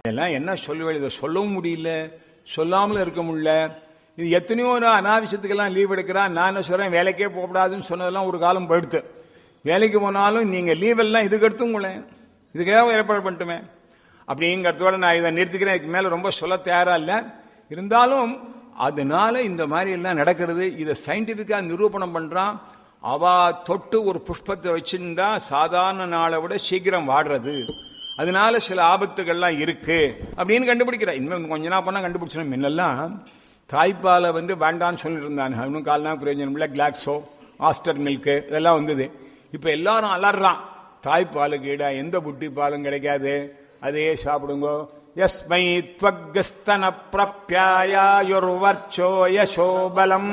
இதெல்லாம் என்ன சொல்லுவேன் இதை சொல்லவும் முடியல சொல்லாமலும் இருக்க முடியல இது எத்தனையோ நான் அனாவசியத்துக்கெல்லாம் லீவ் எடுக்கிறான் நான் என்ன சொல்றேன் வேலைக்கே போகக்கூடாதுன்னு சொன்னதெல்லாம் ஒரு காலம் போயிடுத்து வேலைக்கு போனாலும் நீங்க லீவ் எல்லாம் இதுக்கு எடுத்துங்களேன் இதுக்காக ஏற்பாடு பண்ணிட்டுமே அப்படிங்கிறதோட நான் இதை நிறுத்திக்கிறேன் இதுக்கு மேல ரொம்ப சொல்ல தயாரா இல்லை இருந்தாலும் அதனால இந்த மாதிரி எல்லாம் நடக்கிறது இதை சயின்டிபிக்கா நிரூபணம் பண்றான் அவ தொட்டு ஒரு புஷ்பத்தை வச்சிருந்தா சாதாரண நாளை விட சீக்கிரம் வாடுறது அதனால சில ஆபத்துகள்லாம் இருக்கு அப்படின்னு கண்டுபிடிக்கிறா இன்னும் கொஞ்ச நாள் பண்ணா கண்டுபிடிச்சிடும் முன்னெல்லாம் தாய்ப்பாலை வந்து வேண்டான்னு சொல்லிட்டு இருந்தாங்க இன்னும் கால்னா பிரயோஜனம் இல்லை கிளாக்ஸோ ஆஸ்டர் மில்க்கு இதெல்லாம் வந்தது இப்ப எல்லாரும் அலறான் தாய்ப்பாலுக்கு ஈடா எந்த புட்டி பாலும் கிடைக்காது அதையே சாப்பிடுங்க யஸ்மை துவகஸ்தன பிரப்யாயுர்வர்ச்சோ யசோபலம்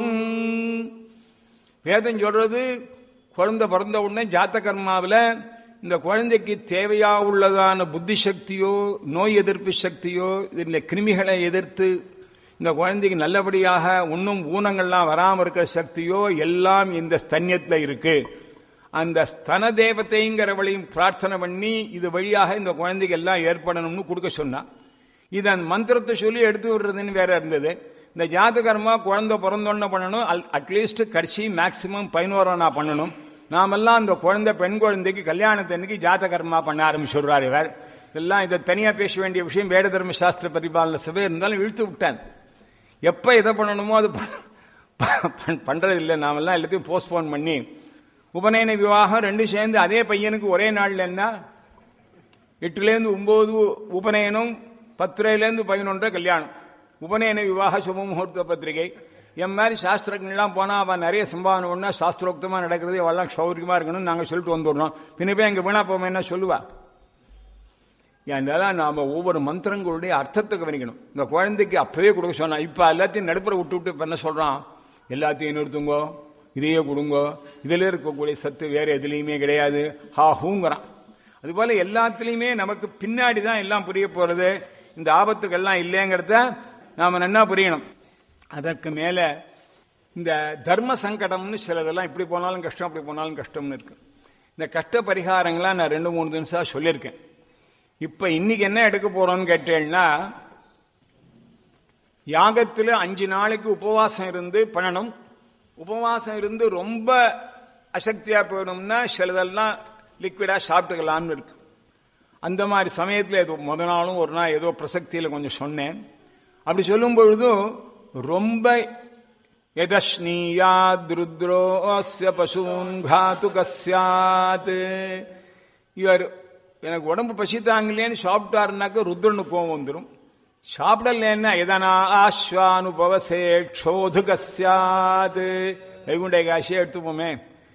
வேதம் சொல்றது குழந்தை பிறந்த உடனே ஜாத்த கர்மாவில் இந்த குழந்தைக்கு தேவையா உள்ளதான புத்தி சக்தியோ நோய் எதிர்ப்பு சக்தியோ இந்த கிருமிகளை எதிர்த்து இந்த குழந்தைக்கு நல்லபடியாக இன்னும் ஊனங்கள்லாம் வராமல் இருக்கிற சக்தியோ எல்லாம் இந்த ஸ்தன்யத்தில் இருக்கு அந்த ஸ்தன தேவதைங்கிறவளையும் பிரார்த்தனை பண்ணி இது வழியாக இந்த குழந்தைக்கு எல்லாம் ஏற்படணும்னு கொடுக்க சொன்னா இது அந்த மந்திரத்தை சொல்லி எடுத்து விடுறதுன்னு வேற இருந்தது இந்த ஜாதகர்மா குழந்தை பிறந்தோன்னு பண்ணணும் அட்லீஸ்ட் கடைசி மேக்சிமம் பதினோரம் நான் பண்ணணும் நாமெல்லாம் அந்த குழந்தை பெண் குழந்தைக்கு கல்யாணத்தன்னைக்கு ஜாதகர்மா பண்ண ஆரம்பிச்சுடுறார் இவர் இதெல்லாம் இதை தனியா பேச வேண்டிய விஷயம் வேட தர்ம சாஸ்திர பரிபாலன சபை இருந்தாலும் இழுத்து விட்டான் எப்ப எதை பண்ணணுமோ அது பண்றது இல்லை நாமெல்லாம் எல்லாத்தையும் போஸ்ட்போன் பண்ணி உபநயன விவாகம் ரெண்டு சேர்ந்து அதே பையனுக்கு ஒரே நாள்ல என்ன எட்டுலேருந்து ஒன்பது உபநயனம் பத்துலேருந்து பதினொன்றரை கல்யாணம் உபநயன விவாக சுப முகூர்த்த பத்திரிகை என் மாதிரி சாஸ்திரங்கள்லாம் போனால் அவன் நிறைய சம்பாவனை ஒன்றா சாஸ்திரோக்தமாக நடக்கிறது அவெல்லாம் சௌரியமாக இருக்கணும்னு நாங்கள் சொல்லிட்டு வந்துடுறோம் பின்ன போய் எங்கள் வீணா போவோம் என்ன சொல்லுவா ஏன்னால நாம ஒவ்வொரு மந்திரங்களுடைய அர்த்தத்தை கவனிக்கணும் இந்த குழந்தைக்கு அப்பவே கொடுக்க சொன்னா இப்ப எல்லாத்தையும் நடுப்புற விட்டு விட்டு இப்ப என்ன சொல்றான் எல்லாத்தையும் நிறுத்துங்கோ இதையே கொடுங்கோ இதுல இருக்கக்கூடிய சத்து வேற எதுலையுமே கிடையாது ஹா ஹூங்கிறான் அதுபோல எல்லாத்துலயுமே நமக்கு பின்னாடி தான் எல்லாம் புரிய போறது இந்த ஆபத்துக்கள்லாம் இல்லைங்கிறத நாம நன்னா புரியணும் அதற்கு மேல இந்த தர்ம சங்கடம்னு சிலதெல்லாம் இப்படி போனாலும் கஷ்டம் அப்படி போனாலும் கஷ்டம்னு இருக்கு இந்த கஷ்ட பரிகாரங்களா நான் ரெண்டு மூணு தினசா சொல்லியிருக்கேன் இப்ப இன்னைக்கு என்ன எடுக்க போறோம்னு கேட்டேன்னா யாகத்துல அஞ்சு நாளைக்கு உபவாசம் இருந்து பண்ணணும் உபவாசம் இருந்து ரொம்ப அசக்தியா போயிடும்னா சிலதெல்லாம் லிக்விடா சாப்பிட்டுக்கலாம்னு இருக்கு அந்த மாதிரி சமயத்தில் ஏதோ முத நாளும் ஒரு நாள் ஏதோ பிரசக்தியில் கொஞ்சம் சொன்னேன் அப்படி சொல்லும் பொழுதும் ரொம்ப எதஸ்னீயாத் ருத்ரோஸ்ய பசூன் காத்து கஸ்யாத் இவர் எனக்கு உடம்பு பசி தாங்கலேன்னு சாப்பிட்டாருனாக்க ருத்ரனு கோவம் வந்துடும் சாப்பிடலன்னா எதனா ஆஸ்வானுபவசே க்ஷோது கஸ்யாது வைகுண்ட காசியை எடுத்துப்போமே